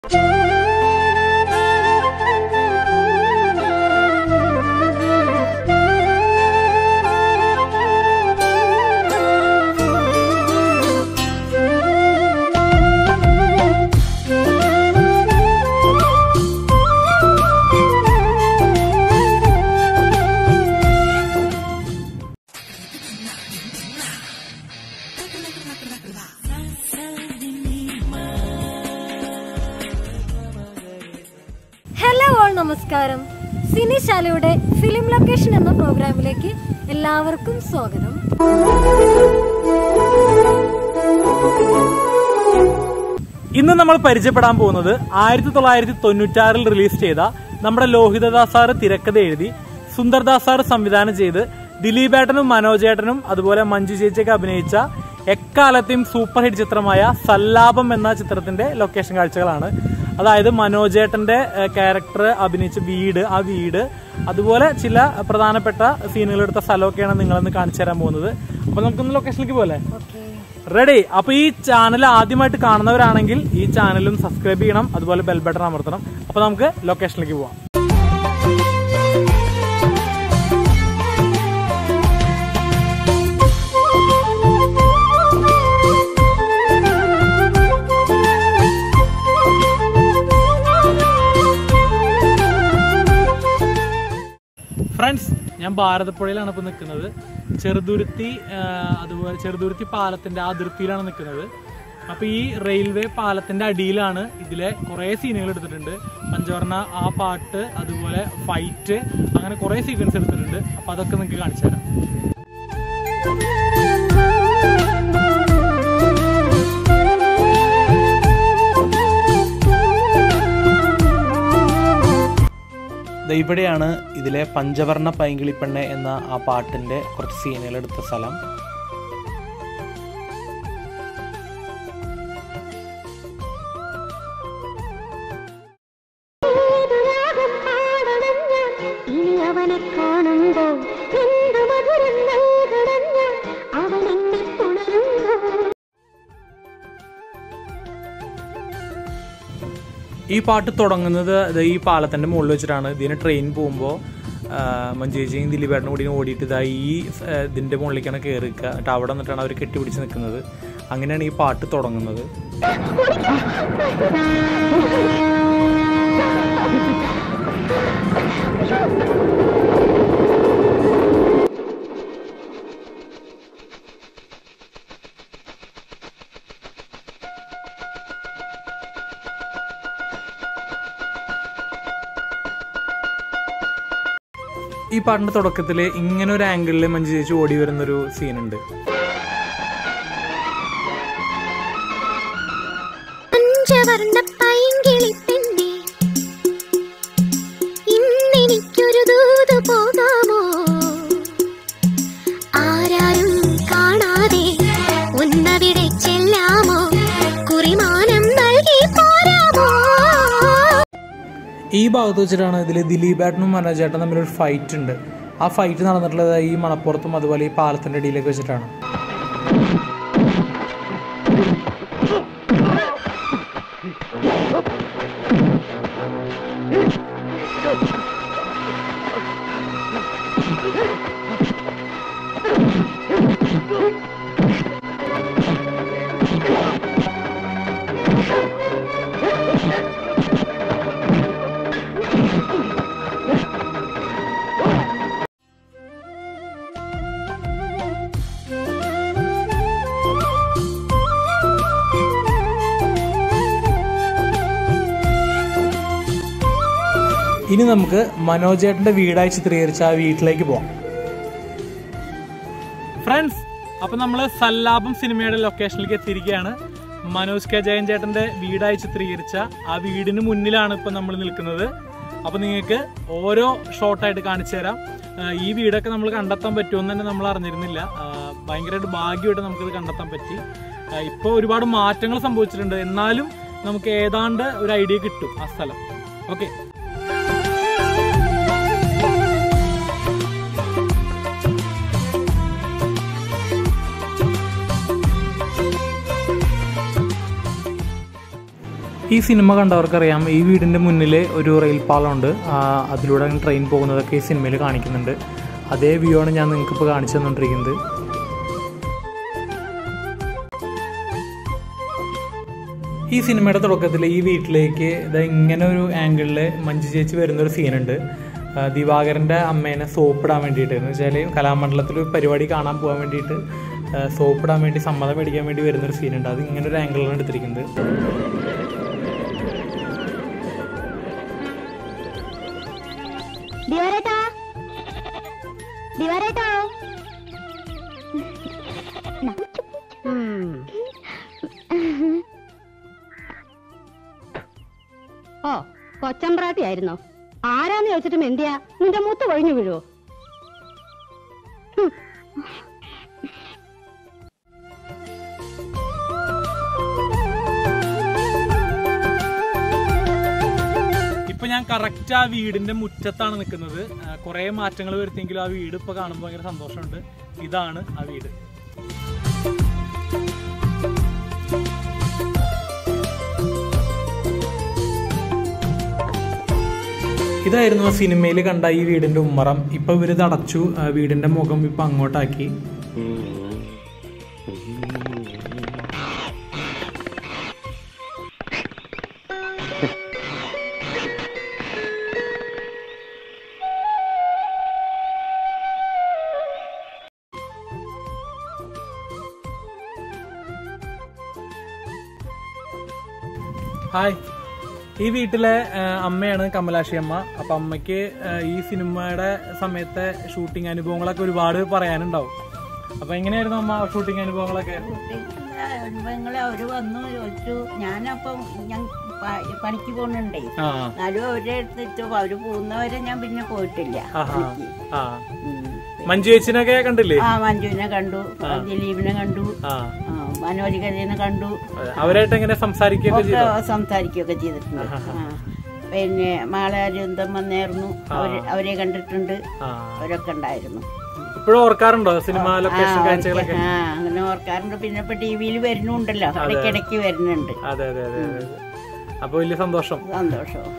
Hello all നമസ്കാരം സിനിശാലയുടെ film location എന്ന പ്രോഗ്രാമിലേക്ക് എല്ലാവർക്കും സ്വാഗതം ഇന്ന് നമ്മൾ പരിചയപ്പെടാൻ പോകുന്നത് ആയിരത്തി തൊള്ളായിരത്തി തൊണ്ണൂറ്റാറിൽ റിലീസ് ചെയ്ത നമ്മുടെ ലോഹിതദാസ് സാറ് തിരക്കഥ എഴുതി സുന്ദർദാസ് സാർ സംവിധാനം ചെയ്ത് ദിലീപേട്ടനും മനോജേട്ടനും അതുപോലെ മഞ്ജു ചേച്ചിയൊക്കെ അഭിനയിച്ച എക്കാലത്തെയും സൂപ്പർ ഹിറ്റ് ചിത്രമായ സല്ലാപം എന്ന ചിത്രത്തിന്റെ ലൊക്കേഷൻ കാഴ്ചകളാണ് അതായത് മനോജേട്ടന്റെ ക്യാരക്ടർ അഭിനയിച്ച വീട് ആ വീട് അതുപോലെ ചില പ്രധാനപ്പെട്ട സീനുകൾ എടുത്ത സ്ഥലമൊക്കെയാണ് നിങ്ങളെന്ന് കാണിച്ചു തരാൻ പോകുന്നത് അപ്പൊ നമുക്കൊന്ന് ലൊക്കേഷനിലേക്ക് പോലെ ഓക്കെ റെഡി അപ്പൊ ഈ ചാനൽ ആദ്യമായിട്ട് കാണുന്നവരാണെങ്കിൽ ഈ ചാനലും സബ്സ്ക്രൈബ് ചെയ്യണം അതുപോലെ ബെൽ ബട്ടൺ അമർത്തണം അപ്പൊ നമുക്ക് ലൊക്കേഷനിലേക്ക് പോവാം ഫ്രണ്ട്സ് ഞാൻ ഭാരതപ്പുഴയിലാണ് ഇപ്പോൾ നിൽക്കുന്നത് ചെറുതുരുത്തി ആ, അതുപോലെ ചെറുതുരുത്തി പാലത്തിന്റെ അതിർത്തിയിലാണ് നിൽക്കുന്നത് അപ്പൊ ഈ റെയിൽവേ പാലത്തിന്റെ അടിയിലാണ് ഇതിലെ കുറേ സീനുകൾ എടുത്തിട്ടുണ്ട് പഞ്ചവർണ്ണ ആ പാട്ട് അതുപോലെ ഫൈറ്റ് അങ്ങനെ കുറേ സീക്വൻസ് എടുത്തിട്ടുണ്ട് അപ്പൊ അതൊക്കെ നിങ്ങൾക്ക് കാണിച്ചു തരാം ദേ ഇവിടെയാണ് ഇതിലെ പഞ്ചവർണ്ണ പൈങ്കിളിപ്പെണ്ണെ എന്ന ആ പാട്ടിന്റെ കുറച്ച് സീനുകൾ എടുത്ത സ്ഥലം ഏതുരാഗം പാടണം ഞാൻ ഇനി അവനെ കാണുമ്പോൾ എന്ത് മധുരം നൽകണം ഞാൻ അവൻ എന്നെ പുണരുമ്പോൾ ഈ പാട്ട് തുടങ്ങുന്നത് ദേ ഈ പാലത്തിന്റെ മുകളിൽ വെച്ചിട്ടാണ് ഇതിന് ട്രെയിൻ പോകുമ്പോൾ മഞ്ചേച്ചിയും ദിലീപേട്ടനും കൂടി ഓടിയിട്ട് ഇതാ ഈ ആ, ഇതിന്റെ മുകളിലേക്കാണ് കയറിക്കുക എന്നിട്ട് അവിടെ നിന്നിട്ടാണ് അവർ കെട്ടിപ്പിടിച്ച് നിൽക്കുന്നത് അങ്ങനെയാണ് ഈ പാട്ട് തുടങ്ങുന്നത് ഈ പാട്ടിന്റെ തുടക്കത്തിൽ ഇങ്ങനെ ഒരു ആംഗിളിൽ മഞ്ജു ചേച്ചി ഓടി വരുന്നൊരു സീനുണ്ട് പഞ്ചവർണ്ണ പൈങ്കിളി പെണ്ണെ ഇന്നെനിക്കൊരു ദൂത് പോകാമോ ആരാരും കാണാതെ ഒന്നവിടെ ചെല്ലാമോ കുറിമാനം നൽകി പോരാമോ ഈ ഭാഗത്ത് വെച്ചിട്ടാണ് ഇതിൽ ദിലീപേട്ടനും മനോജേട്ടനും തമ്മിലൊരു ഫൈറ്റ് ഉണ്ട് ആ ഫൈറ്റ് നടന്നിട്ടുള്ളത് ഈ മണപ്പുറത്തും അതുപോലെ ഈ പാലത്തിന്റെ അടിയിലേക്ക് വെച്ചിട്ടാണ് ഇനി നമുക്ക് മനോജേട്ടന്റെ വീടായി ചിത്രീകരിച്ച ആ വീട്ടിലേക്ക് പോവാം ഫ്രണ്ട്സ് അപ്പൊ നമ്മള് സല്ലാപം സിനിമയുടെ ലൊക്കേഷനിലേക്ക് എത്തിയിരിക്കുകയാണ് മനോജ് കെ ജയൻ ചേട്ടന്റെ വീടായി ചിത്രീകരിച്ച ആ വീടിന് മുന്നിലാണ് ഇപ്പൊ നമ്മൾ നിൽക്കുന്നത് അപ്പൊ നിങ്ങൾക്ക് ഓരോ ഷോട്ടായിട്ട് കാണിച്ചു തരാം ആ, ഈ വീടൊക്കെ നമ്മൾ കണ്ടെത്താൻ പറ്റുമെന്ന് തന്നെ നമ്മൾ അറിഞ്ഞിരുന്നില്ല ആ, ഭയങ്കരമായിട്ട് ഭാഗ്യമായിട്ട് നമുക്കിത് കണ്ടെത്താൻ പറ്റി ഇപ്പോൾ ഒരുപാട് മാറ്റങ്ങൾ സംഭവിച്ചിട്ടുണ്ട് എന്നാലും നമുക്ക് ഏതാണ്ട് ഒരു ഐഡിയ കിട്ടും ആ സ്ഥലം ഓക്കെ ഈ സിനിമ കണ്ടവർക്കറിയാം ഈ വീടിൻ്റെ മുന്നിൽ ഒരു റെയിൽ പാലമുണ്ട് ആ, അതിലൂടെ ട്രെയിൻ പോകുന്നതൊക്കെ ഈ സിനിമയിൽ കാണിക്കുന്നുണ്ട് അതേ വ്യൂ ആണ് ഞാൻ നിങ്ങൾക്ക് ഇപ്പോൾ കാണിച്ചു തന്നുകൊണ്ടിരിക്കുന്നത് ഈ സിനിമയുടെ തുടക്കത്തിൽ ഈ വീട്ടിലേക്ക് ഇതാ ഇങ്ങനെ ഒരു ആംഗിളിൽ മഞ്ജു ചേച്ചി വരുന്നൊരു സീനുണ്ട് ആ, ദിവാകരൻ്റെ അമ്മേനെ സോപ്പിടാൻ വേണ്ടിയിട്ട് എന്ന് വെച്ചാൽ കലാമണ്ഡലത്തിൽ ഒരു പരിപാടി കാണാൻ പോകാൻ വേണ്ടിയിട്ട് ആ, സോപ്പിടാൻ വേണ്ടി സമ്മതം മേടിക്കാൻ വേണ്ടി വരുന്നൊരു സീനുണ്ട് അത് ഇങ്ങനെ ഒരു ആംഗിളിലാണ് എടുത്തിരിക്കുന്നത് ദിവാരേട്ടാ ദിവാരേട്ടാ ഓ കൊച്ചമ്പ്രാട്ടി ആയിരുന്നോ ആരാന്ന് ചോദിച്ചിട്ടും എന്തിയാ നിന്റെ മൂത്ത് കൊഴിഞ്ഞു വീഴുവോ ഇപ്പൊ ഞാൻ കറക്റ്റ് ആ വീടിന്റെ മുറ്റത്താണ് നിൽക്കുന്നത് കുറെ മാറ്റങ്ങൾ വരുത്തിയെങ്കിലും ആ വീട് ഇപ്പൊ കാണുമ്പോൾ ഭയങ്കര സന്തോഷമുണ്ട് ഇതാണ് ആ വീട് ഇതായിരുന്നു ആ സിനിമയിൽ കണ്ട ഈ വീടിന്റെ ഉമ്മറം ഇപ്പൊ ഇവരിത് അടച്ചു ആ വീടിന്റെ മുഖം ഇപ്പൊ അങ്ങോട്ടാക്കി ഹായ് ഈ വീട്ടിലെ ആ, അമ്മയാണ് കമലാക്ഷി അമ്മ അപ്പൊ അമ്മയ്ക്ക് ആ, ഈ സിനിമയുടെ സമയത്തെ ഷൂട്ടിംഗ് അനുഭവങ്ങളൊക്കെ ഒരുപാട് പറയാനുണ്ടാവും അപ്പൊ എങ്ങനെയായിരുന്നു അമ്മ ഷൂട്ടിംഗ് അനുഭവങ്ങളൊക്കെ അനുഭവങ്ങളെ അവര് വന്നു ചോദിച്ചു ഞാനപ്പം ഞാൻ പ- പണിക്ക് പോകുന്നുണ്ടേ ആ എന്നാലും അവരെ അടുത്ത് അവര് പോകുന്നവരെ ഞാൻ പിന്നെ പോയിട്ടില്ല ആഹാ. പണിക്ക്. ആ ഉം. മഞ്ജു ചേച്ചിനൊക്കെ കണ്ടില്ലേ ആ മഞ്ജുവിനെ കണ്ടു ദിലീപിനെ കണ്ടു ആ ആ, മനോജ് കരീനെ കണ്ടു അതെ. അവരായിട്ട് എങ്ങനെ സംസാരിക്കുകയൊക്കെ ഒക്കെ ചെയ്തു സംസാരിക്കുകയൊക്കെ ചെയ്തിട്ടുണ്ട് ആ. പിന്നെ മാളാരന്തം വന്നായിരുന്നു അവര് അവരെ കണ്ടിട്ടുണ്ട് ആ അവരൊക്കെ ഉണ്ടായിരുന്നു ഇപ്പോഴും ഓർക്കാറുണ്ടോ സിനിമ ആ, ലൊക്കേഷൻ അവർക്ക് കാഴ്ചകളൊക്കെ ആ അങ്ങനെ ഓർക്കാറുണ്ട് പിന്നെ ഇപ്പൊ ടി വിയിൽ വരുന്നുണ്ടല്ലോ ഇടയ്ക്കിടയ്ക്ക് വരുന്നുണ്ട് അതെ അതെ അതെ അതെ അതെ. അപ്പൊ വലിയ സന്തോഷം സന്തോഷവും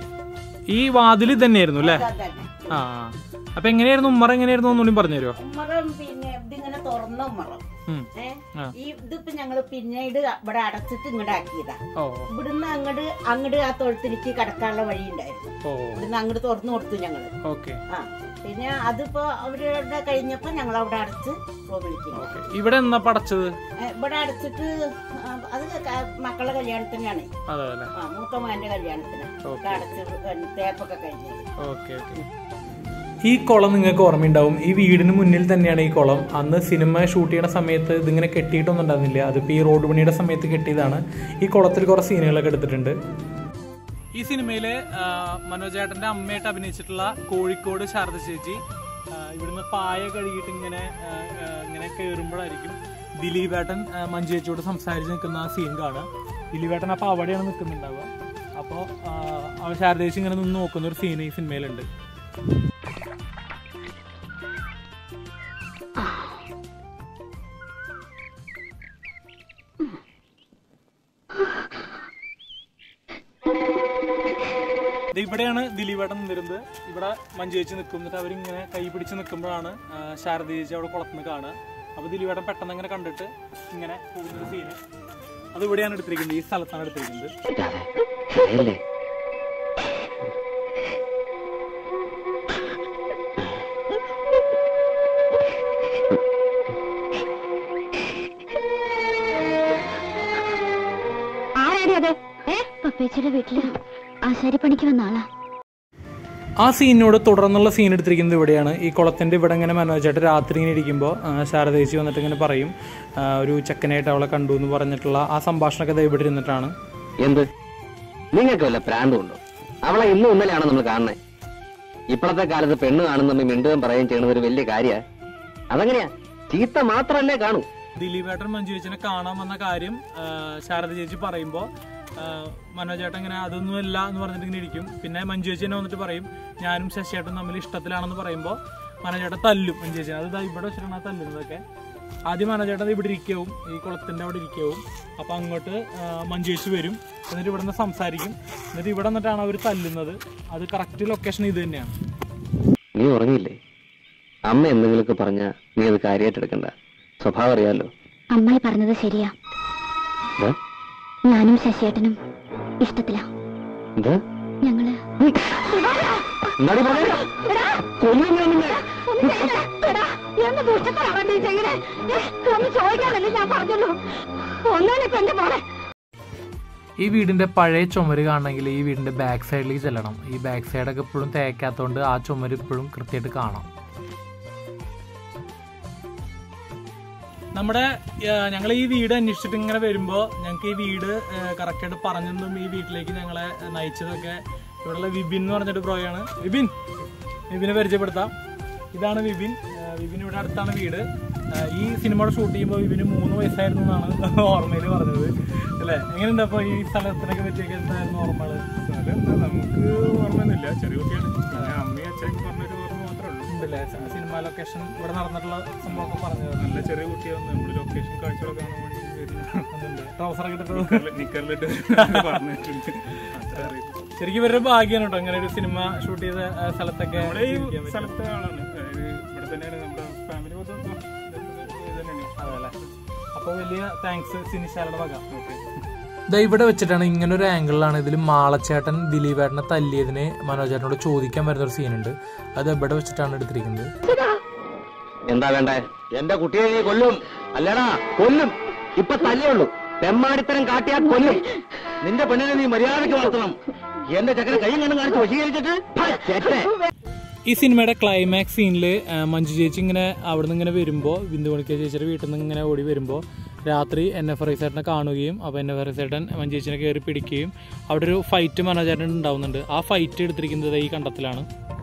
ഈ വാതിൽ തന്നെയായിരുന്നു അല്ലേ ആ അപ്പൊ എങ്ങനെയായിരുന്നു ഉമ്മറ എങ്ങനെയായിരുന്നു ഒന്നുകൂടി പറഞ്ഞു തരുമോ ഉമ്മറം പിന്നെ ഇതിങ്ങനെ തുറന്ന ഉമ്മറം ഉം. ഏ ആ. ഈ ഇതിപ്പോ ഞങ്ങള് പിന്നീട് ഇവിടെ അടച്ചിട്ട് ഇങ്ങോട്ട് ആക്കിയതാ ഓ ഇവിടുന്ന് അങ്ങോട്ട് അങ്ങോട്ട് ആ തൊഴുത്തിലേക്ക് കടക്കാനുള്ള വഴി ഉണ്ടായിരുന്നു ഓ ഇവിടുന്ന് അങ്ങോട്ട് തുറന്നു കൊടുത്തു ഞങ്ങള് ഓക്കെ ആ പിന്നെ അതിപ്പോ അവരുടെ കഴിഞ്ഞപ്പോ ഞങ്ങൾ അവിടെ അടച്ച് റൂമിലേക്ക് ഓക്കെ ഇവിടെ എന്നാ പടച്ചത് ഇവിടെ അടച്ചിട്ട് ആ, അത് ക- മക്കളുടെ കല്യാണത്തിനാണ് അതെ അല്ലേ ആ മൂത്ത മകന്റെ കല്യാണത്തിന് ഓക്കേ. അടച്ച് തേപ്പൊക്കെ കഴിഞ്ഞത് ഓക്കെ ഓക്കെ ഈ കുളം നിങ്ങൾക്ക് ഓർമ്മയുണ്ടാവും ഈ വീടിന് മുന്നിൽ തന്നെയാണ് ഈ കുളം അന്ന് സിനിമ ഷൂട്ട് ചെയ്യുന്ന സമയത്ത് ഇതിങ്ങനെ കെട്ടിയിട്ടൊന്നും ഉണ്ടായിരുന്നില്ല അതിപ്പോൾ ഈ റോഡ് പണിയുടെ സമയത്ത് കെട്ടിയതാണ് ഈ കുളത്തിൽ കുറേ സീനുകളൊക്കെ എടുത്തിട്ടുണ്ട് ഈ സിനിമയില് ആ, മനോജേട്ടന്റെ അമ്മയായിട്ട് അഭിനയിച്ചിട്ടുള്ള കോഴിക്കോട് ശാരദ ചേച്ചി ആ, ഇവിടുന്ന് പായ കഴുകിയിട്ട് ഇങ്ങനെ ആ, ആ, ഇങ്ങനെ കയറുമ്പോഴായിരിക്കും ദിലീപേട്ടൻ ആ, മഞ്ജു ചേച്ചിയോട് സംസാരിച്ച് നിൽക്കുന്ന ആ സീൻ കാണുക ദിലീപേട്ടൻ അപ്പോൾ അവിടെയാണ് നിൽക്കുന്നുണ്ടാവുക അപ്പോൾ അവ ശാരദ ചേച്ചി ഇങ്ങനെ നിന്ന് നോക്കുന്ന ഒരു സീൻ ഈ സിനിമയിലുണ്ട് ദേ ഇവിടെയാണ് ദിലീപേട്ടൻ നിന്നിരുന്നത് ഇവിടെ മഞ്ജു ചേച്ചി നിൽക്കും എന്നിട്ട് അവരിങ്ങനെ കൈ പിടിച്ച് നിൽക്കുമ്പോഴാണ് ആ, ശാരദ ചേച്ചി അവിടെ കുളത്തുനിന്ന് കാണുക അപ്പൊ ദിലീപേട്ടൻ പെട്ടെന്ന് ഇങ്ങനെ കണ്ടിട്ട് ഇങ്ങനെ പോകുന്ന സീന് അത് ഇവിടെയാണ് എടുത്തിരിക്കുന്നത് ഈ സ്ഥലത്താണ് എടുത്തിരിക്കുന്നത് ആരാടി അത് ഏ പപ്പേച്ചിയുടെ വീട്ടില് ആശാരിപ്പണിക്ക് വന്ന ആളാ ആ സീനിനോട് തുടർന്നുള്ള സീൻ എടുത്തിരിക്കുന്നത് ഇവിടെയാണ് ഈ കുളത്തിൻ്റെ ഇവിടെ ഇങ്ങനെ മനോജായിട്ട് രാത്രി ഇങ്ങനെ ഇരിക്കുമ്പോൾ ശാരദേച്ചി വന്നിട്ട് ഇങ്ങനെ പറയും ആ, ഒരു ചെക്കനായിട്ട് അവളെ കണ്ടു എന്ന് പറഞ്ഞിട്ടുള്ള ആ സംഭാഷണമൊക്കെ ദേ ഇവിടെ ഇരുന്നിട്ടാണ് എന്ത് നിങ്ങൾക്ക് വല്ല പ്രാന്തമുണ്ടോ അവളെ ഇന്നും ഇന്നലെയാണോ നമ്മൾ കാണുന്നത് ഇപ്പോഴത്തെ കാലത്ത് പെണ്ണ് കാണുന്ന നമ്മ മിണ്ടുകയും പറയുകയും ചെയ്യുന്നത് ഒരു വലിയ കാര്യ അതെങ്ങനെയാ ചീത്ത മാത്രല്ലേ കാണൂ ദിലീപേട്ടൻ മഞ്ജു ചേച്ചിനെ കാണാൻ വന്ന കാര്യം ആ, ശാരദ ചേച്ചി പറയുമ്പോൾ മനോജേട്ടൻ ഇങ്ങനെ അതൊന്നും അല്ല എന്ന് പറഞ്ഞിട്ട് ഇങ്ങനെ ഇരിക്കും പിന്നെ മഞ്ജു ചേച്ചി തന്നെ വന്നിട്ട് പറയും ഞാനും ശശിയേട്ടൻ തമ്മിൽ ഇഷ്ടത്തിലാണെന്ന് പറയുമ്പോൾ മനോജേട്ടൻ തല്ലും മഞ്ജു ചേച്ചി അത് ദാ ഇവിടെ വെച്ചിട്ടാണ് ആ തല്ലുന്നതൊക്കെ ആദ്യം മനോജേട്ടൻ ഇവിടെ ഇരിക്കവും ഈ കുളത്തിന്റെ അവിടെ ഇരിക്കവും അപ്പൊ അങ്ങോട്ട് ആ, മഞ്ചേച്ചി വരും എന്നിട്ട് ഇവിടെ നിന്ന് സംസാരിക്കും എന്നിട്ട് ഇവിടെ നിന്നിട്ടാണ് അവർ തല്ലുന്നത് അത് കറക്റ്റ് ലൊക്കേഷൻ ഇത് തന്നെയാണ് നീ ഉറങ്ങിയില്ലേ അമ്മ എന്തെങ്കിലുമൊക്കെ പറഞ്ഞ നീ അത് കാര്യമായിട്ട് എടുക്കണ്ട സ്വഭാവം അറിയാലോ അമ്മായി പറഞ്ഞത് ശരിയാ എന്താ ഞാനും ശശിയേട്ടനും ഇഷ്ടത്തിലാ എന്താ ഞങ്ങള് എന്നാടി പറഞ്ഞേ? കൊല്ലും ഞാൻ നിന്നെ. എന്ന് ദുഷ്ടത്തരാണ് നീ ചെയ്യണേ ഒന്ന് ചോദിക്കാനല്ലേ ഞാൻ പറഞ്ഞുള്ളൂ ഒന്നാലിപ്പോ എന്റെ മോളെ ഈ വീടിന്റെ പഴയ ചുമര് കാണണമെങ്കിൽ ഈ വീടിന്റെ ബാക്ക് സൈഡിലേക്ക് ചെല്ലണം ഈ ബാക്ക് സൈഡൊക്കെ ഇപ്പോഴും തേക്കാത്തതുകൊണ്ട് ആ ചുമര് ഇപ്പോഴും കൃത്യമായിട്ട് കാണാം നമ്മുടെ ഞങ്ങൾ ഈ വീട് അന്വേഷിച്ചിട്ട് ഇങ്ങനെ വരുമ്പോൾ ഞങ്ങൾക്ക് ഈ വീട് കറക്റ്റായിട്ട് പറഞ്ഞതും ഈ വീട്ടിലേക്ക് ഞങ്ങളെ നയിച്ചതൊക്കെ ഇവിടെയുള്ള വിപിൻ എന്ന് പറഞ്ഞൊരു പ്രോയാണ് വിപിൻ വിപിനെ പരിചയപ്പെടുത്താം ഇതാണ് വിപിൻ ആ, വിപിൻ ഇവിടെ അടുത്താണ് വീട് ആ, ഈ സിനിമയുടെ ഷൂട്ട് ചെയ്യുമ്പോൾ വിപിന് മൂന്ന് വയസ്സായിരുന്നു എന്നാണ് ഓർമ്മയിൽ പറഞ്ഞത് അല്ലേ എങ്ങനെയുണ്ട് അപ്പോൾ ഈ സ്ഥലത്തിനൊക്കെ പറ്റിയൊക്കെ എന്തായിരുന്നു ഓർമ്മകൾ നമുക്ക് ഓർമ്മയൊന്നുമില്ല ചെറിയ കുട്ടിയാണ് പിന്നെ അമ്മയും അച്ഛനൊക്കെ പറഞ്ഞൊരു ഓർമ്മ മാത്രമേ ഉള്ളൂ ഉണ്ടല്ലേ സിനിമ ലൊക്കേഷൻ ഇവിടെ നടന്നിട്ടുള്ള സംഭവമൊക്കെ പറഞ്ഞത് നല്ല ചെറിയ കുട്ടിയാവുന്നു നമ്മൾ ലൊക്കേഷൻ കാഴ്ചകൾ കാണാൻ വേണ്ടി വരുന്നു ട്രൗസറൊക്കെ ഇട്ടിട്ട് നിക്കറിലിട്ട് പറഞ്ഞിട്ടുണ്ട് അത്ര അറിയില്ല ശരിക്കും ഇവരുടെ ഭാഗ്യമാണ് കേട്ടോ ഇങ്ങനെ ഒരു സിനിമ ഷൂട്ട് ചെയ്ത ആ, സ്ഥലത്തൊക്കെ നമ്മുടെ ഈ ജീവിക്കാൻ പറ്റും. സ്ഥലത്തെ ആളാണ് അതായത് ഇവിടെ തന്നെയാണ് നമ്മുടെ ഫാമിലി മൊത്തം ഇത് തന്നെയാണ് അതല്ലേ അപ്പൊ വലിയ താങ്ക്സ് സിനിശാലയുടെ വക ദാ ഇവിടെ വെച്ചിട്ടാണ് ഇങ്ങനെ ഒരു ആംഗിളിലാണ് ഇതിൽ മാളച്ചേട്ടൻ ദിലീപേട്ടനെ തല്ലിയതിന് മനോജേട്ടനോട് ചോദിക്കാൻ വരുന്ന ഒരു സീനുണ്ട് അത് ഇവിടെ വെച്ചിട്ടാണ് എടുത്തിരിക്കുന്നത് എന്താ വേണ്ടേ എന്റെ കുട്ടിയെ നീ കൊല്ലും അല്ലടാ കൊല്ലും ഇപ്പൊ തല്ലേ ഉള്ളൂ തെമ്മാടിത്തരം കാട്ടിയാൽ കൊല്ലും നിന്റെ പെണ്ണിനെ നീ മര്യാദയ്ക്ക് വളർത്തണം എന്റെ ചക്കര കൈയും കണ്ണും കാണിച്ച് വശീകരിച്ചിട്ട് ഹാ, ചെറ്റേ. ഈ സിനിമയുടെ ക്ലൈമാക്സ് സീനിൽ മഞ്ജു ചേച്ചി ഇങ്ങനെ അവിടെ നിന്ന് ഇങ്ങനെ വരുമ്പോൾ ബിന്ദു മണിക്ക ചേച്ചിയുടെ വീട്ടിൽ നിന്ന് ഇങ്ങനെ ഓടി വരുമ്പോൾ രാത്രി എൻ എഫ് റൈസേട്ടനെ കാണുകയും അപ്പോൾ എൻ എഫ് റൈസേട്ടൻ മഞ്ജു ചേച്ചിനെ കയറി പിടിക്കുകയും അവിടെ ഒരു ഫൈറ്റ് മനോജേട്ടൻ ഉണ്ടാവുന്നുണ്ട് ആ ഫൈറ്റ് എടുത്തിരിക്കുന്നത് ഈ കണ്ടത്തിലാണ്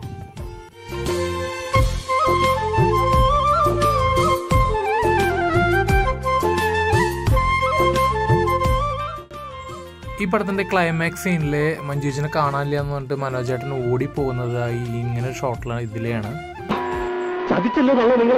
ഈ പടത്തിന്റെ ക്ലൈമാക്സ് സീനില് മഞ്ജുജിനെ കാണാനില്ല എന്ന് പറഞ്ഞിട്ട് മനോജേട്ടൻ ഓടി പോകുന്നത് ഈ ഇങ്ങനെ ഷോട്ടിലാണ് ഇതിലെയാണ് ചതിച്ചല്ലോ തള്ളോ നിങ്ങൾ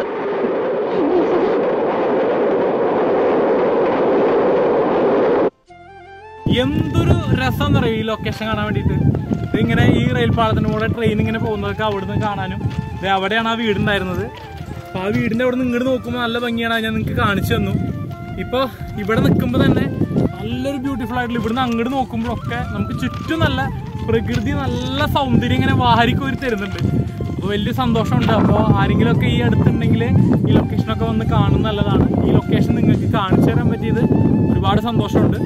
എന്തൊരു രസം എന്നറിയോ ഈ ലൊക്കേഷൻ കാണാൻ വേണ്ടിയിട്ട് ഇതിങ്ങനെ ഈ റെയിൽ പാളത്തിന് കൂടെ ട്രെയിൻ ഇങ്ങനെ പോകുന്നതൊക്കെ അവിടുന്ന് കാണാനും ദേ അവിടെയാണ് ആ വീടുണ്ടായിരുന്നത് അപ്പൊ ആ വീടിന്റെ അവിടെ നിന്ന് ഇങ്ങോട്ട് നോക്കുമ്പോൾ നല്ല ഭംഗിയാണ് ഞാൻ നിങ്ങൾക്ക് കാണിച്ചു തന്നു ഇപ്പൊ ഇവിടെ നിൽക്കുമ്പോൾ തന്നെ നല്ലൊരു ബ്യൂട്ടിഫുൾ ആയിട്ടുള്ള ഇവിടുന്ന് അങ്ങോട്ട് നോക്കുമ്പോഴൊക്കെ നമുക്ക് ചുറ്റും നല്ല പ്രകൃതി നല്ല സൗന്ദര്യം ഇങ്ങനെ വാരിക്കോരി തരുന്നുണ്ട് അപ്പോൾ വലിയ സന്തോഷമുണ്ട് അപ്പോൾ ആരെങ്കിലുമൊക്കെ ഈ അടുത്തുണ്ടെങ്കിൽ ഈ ലൊക്കേഷനൊക്കെ വന്ന് കാണുന്നത് നല്ലതാണ് ഈ ലൊക്കേഷൻ നിങ്ങൾക്ക് കാണിച്ചു തരാൻ പറ്റിയത് ഒരുപാട് സന്തോഷമുണ്ട്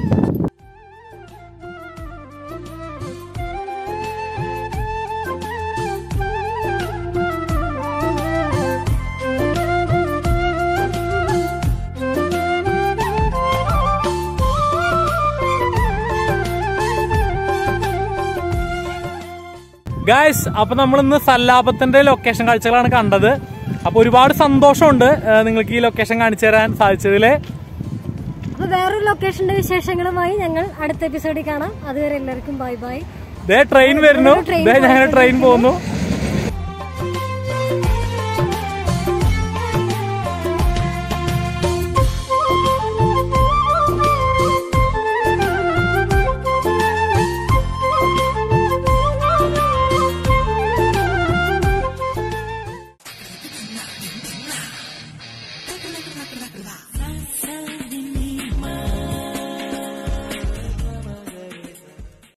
ഗായ്സ് അപ്പൊ നമ്മൾ ഇന്ന് സല്ലാപത്തിന്റെ ലൊക്കേഷൻ കാഴ്ചകളാണ് കണ്ടത് അപ്പൊ ഒരുപാട് സന്തോഷമുണ്ട് ഏഹ്, നിങ്ങൾക്ക് ഈ ലൊക്കേഷൻ കാണിച്ചു തരാൻ സാധിച്ചതില് അപ്പൊ വേറൊരു ലൊക്കേഷന്റെ വിശേഷങ്ങളുമായി ഞങ്ങൾ അടുത്ത എപ്പിസോഡിൽ കാണാം അതുവരെ എല്ലാവർക്കും ബൈ ബൈ ദേ ട്രെയിൻ വരുന്നു ദേ ഞങ്ങൾ ട്രെയിൻ പോകുന്നു